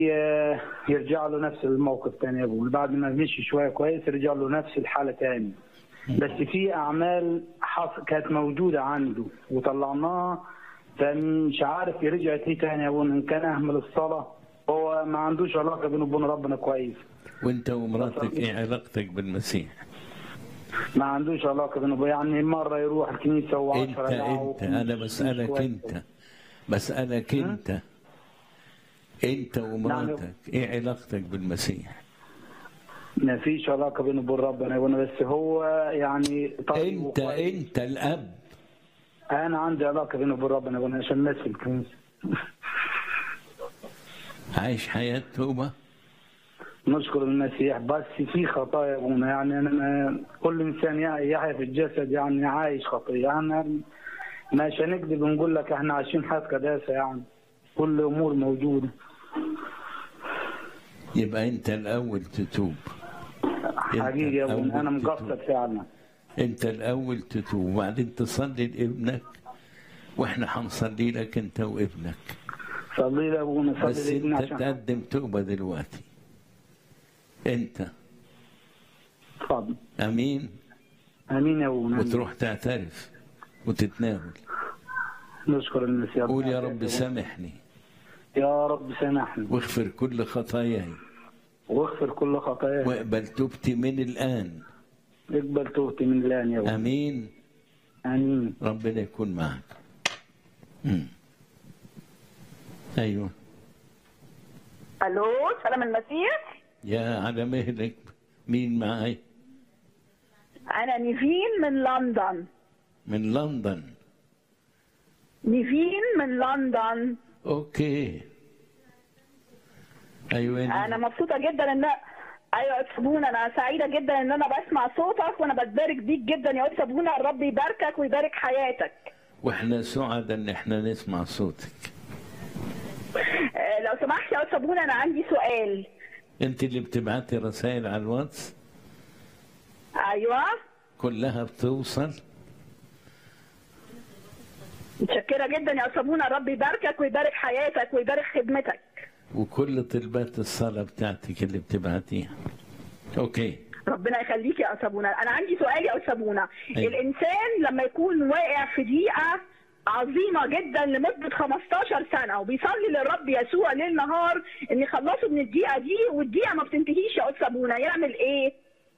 ي- يرجع له نفس الموقف تاني يا ابوي بعد ما مشي شويه كويس يرجع له نفس الحاله تاني بس في اعمال حص... كانت موجوده عنده وطلعناها فمش عارف رجعت ايه تاني يا ابوي ان كان اهمل الصلاه هو ما عندوش علاقه بينه وبين ربنا كويس وانت ومراتك ايه علاقتك بالمسيح ما عندوش علاقه بينه وبين يعني مره يروح الكنيسه انت و10 انت انا بسالك انت بسالك انت انت ومراتك ايه علاقتك بالمسيح ما فيش علاقه بينه وبين ربنا يا ابونا بس هو يعني طيب انت وكويس. انت الاب انا عندي علاقه بيني وبين ربنا وانا عشان الناس في الكنيسه عايش حياه توبه نشكر المسيح بس في خطايا هنا يعني انا كل انسان يحيا في الجسد يعني عايش خطيه يعني مش هنكذب ونقول لك احنا عايشين حياه قداسه يعني كل امور موجوده يبقى انت الاول تتوب حقيقي يا ابونا انا أول مقصر تتوب. فعلا انت الاول تتوب وبعدين تصلي لابنك واحنا هنصلي لك انت وابنك صلي لي يا ابونا بس صلي لابني انت عشان تقدم توبه دلوقتي انت اتفضل امين امين يا ابونا آمين. وتروح تعترف وتتناول نشكر المسيح قول يا رب سامحني يا رب سامحني واغفر كل خطاياي واغفر كل خطاياي واقبل توبتي من الان اقبل توبتي من الان يا ابونا امين امين ربنا يكون معك مم. ايوه الو سلام المسيح يا على مهلك مين معاي انا نيفين من لندن من لندن نيفين من لندن اوكي ايوه انا مبسوطه جدا ان ايوه يا سابونا انا سعيده جدا ان انا بسمع صوتك وانا بتبارك بيك جدا يا سابونا الرب يباركك ويبارك حياتك واحنا سعداء ان احنا نسمع صوتك آه، لو سمحت يا سابونا انا عندي سؤال انت اللي بتبعتي رسائل على الواتس ايوه كلها بتوصل متشكره جدا يا سابونا الرب يباركك ويبارك حياتك ويبارك خدمتك وكل طلبات الصلاة بتاعتك اللي بتبعتيها اوكي ربنا يخليك يا سابونا انا عندي سؤال يا سابونا أيوة. الانسان لما يكون واقع في ضيقه عظيمه جدا لمده 15 سنه وبيصلي للرب يسوع ليل نهار ان يخلصه من الضيقه دي والضيقه ما بتنتهيش يا سابونا يعمل ايه؟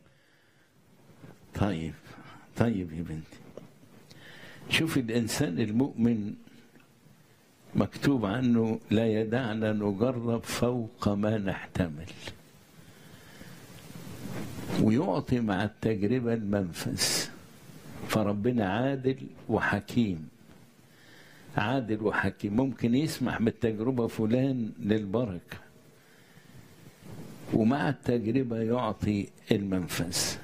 طيب طيب يا بنتي شوف الإنسان المؤمن مكتوب عنه لا يدعنا نجرب فوق ما نحتمل ويعطي مع التجربة المنفذ فربنا عادل وحكيم عادل وحكيم ممكن يسمح بالتجربة فلان للبركة ومع التجربة يعطي المنفذ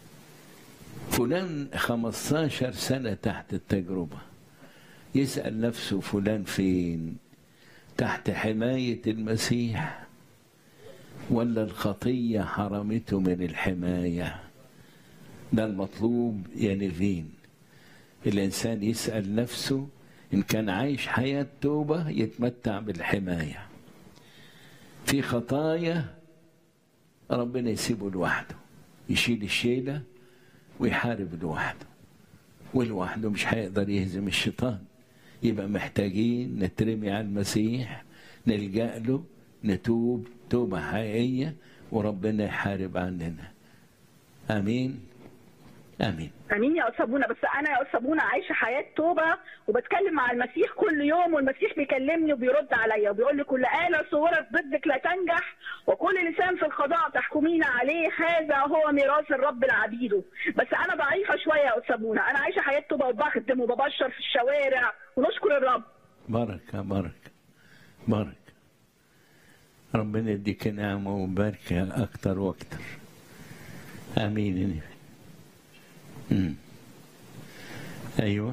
فلان 15 سنة تحت التجربة يسأل نفسه فلان فين تحت حماية المسيح ولا الخطية حرمته من الحماية ده المطلوب يا نيفين الإنسان يسأل نفسه إن كان عايش حياة توبة يتمتع بالحماية في خطايا ربنا يسيبه لوحده يشيل الشيله ويحارب لوحده ولوحده مش هيقدر يهزم الشيطان يبقى محتاجين نترمي على المسيح نلجأ له نتوب توبة حقيقية وربنا يحارب عننا امين امين امين يا سابونا بس انا يا سابونا عايشه حياه توبه وبتكلم مع المسيح كل يوم والمسيح بيكلمني وبيرد عليا وبيقول لي كل آلة صورت ضدك لا تنجح وكل لسان في القضاء تحكمين عليه هذا هو ميراث الرب لعبيده بس انا ضعيفه شويه يا سابونا انا عايشه حياه توبه وبخدم وببشر في الشوارع ونشكر الرب بركة بركة بركة ربنا يديك نعمة وبركة أكتر وأكتر آمين يا نبي. أمم. أيوه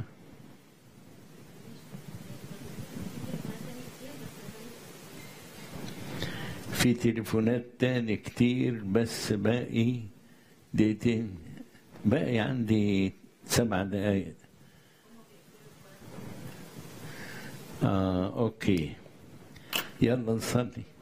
في تليفونات تاني كتير بس باقي دقيقتين باقي عندي سبع دقايق آه أوكي يلا نصلي